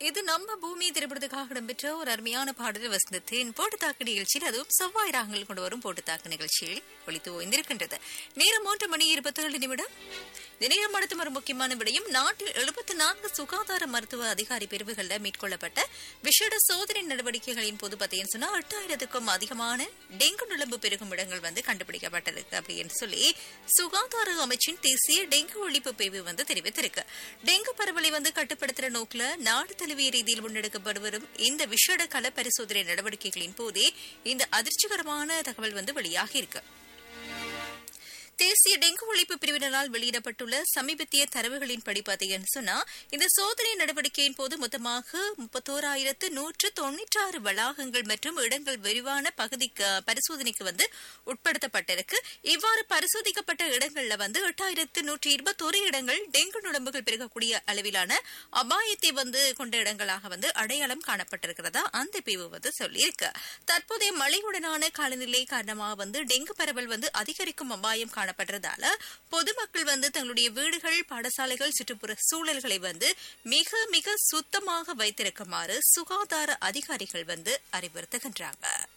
இது நம்ம பூமி திரைப்படத்துக்காக இடம்பெற்ற ஒரு அருமையான பாடல் வசந்தத்தின் போட்டுத்தாக்கு நிகழ்ச்சியில் அதுவும் செவ்வாய் ராகங்கள் கொண்டு வரும் போட்டுத்தாக்கு நிகழ்ச்சியில் ஒழித்து ஓய்ந்திருக்கின்றது நேரம் மூன்று மணி இருபத்தி ஏழு நிமிடம் இந்த நேரம் அடுத்து ஒரு முக்கியமான விடயம் நாட்டில் எழுபத்தி நான்கு சுகாதார மருத்துவ அதிகாரி பிரிவுகளில் மேற்கொள்ளப்பட்ட விசேட சோதனை நடவடிக்கைகளின் போது பார்த்தீங்கன்னு சொன்னா எட்டாயிரத்துக்கும் அதிகமான டெங்கு நுழம்பு பெருகும் இடங்கள் வந்து கண்டுபிடிக்கப்பட்டிருக்கு அப்படின்னு சொல்லி சுகாதார அமைச்சின் தேசிய டெங்கு ஒழிப்பு பிரிவு வந்து தெரிவித்திருக்கு டெங்கு பரவலை வந்து கட்டுப்படுத்துற நோக்கில நாடு தழுவிய ரீதியில் முன்னெடுக்கப்பட்டு வரும் இந்த விஷேட கள பரிசோதனை நடவடிக்கைகளின் போதே இந்த அதிர்ச்சிகரமான தகவல் வந்து வெளியாகி இருக்கு தேசிய டெங்கு ஒழிப்பு பிரிவினரால் வெளியிடப்பட்டுள்ள சமீபத்திய தரவுகளின்படி பார்த்தீங்கன்னு சொன்னா இந்த சோதனை நடவடிக்கையின் போது மொத்தமாக முப்பத்தோராயிரத்து நூற்று தொன்னூற்றாறு வளாகங்கள் மற்றும் இடங்கள் விரிவான பகுதிக்கு பரிசோதனைக்கு வந்து உட்படுத்தப்பட்டிருக்கு இவ்வாறு பரிசோதிக்கப்பட்ட இடங்கள்ல வந்து எட்டாயிரத்து நூற்றி இருபத்தோரு இடங்கள் டெங்கு நுழம்புகள் பெருகக்கூடிய அளவிலான அபாயத்தை வந்து கொண்ட இடங்களாக வந்து அடையாளம் காணப்பட்டிருக்கிறதா அந்த பிரிவு வந்து சொல்லியிருக்கு தற்போதைய மழையுடனான காலநிலை காரணமாக வந்து டெங்கு பரவல் வந்து அதிகரிக்கும் அபாயம் காணப்படுறதால பொதுமக்கள் வந்து தங்களுடைய வீடுகள் பாடசாலைகள் சுற்றுப்புற சூழல்களை வந்து மிக மிக சுத்தமாக வைத்திருக்குமாறு சுகாதார அதிகாரிகள் வந்து அறிவுறுத்துகின்றாங்க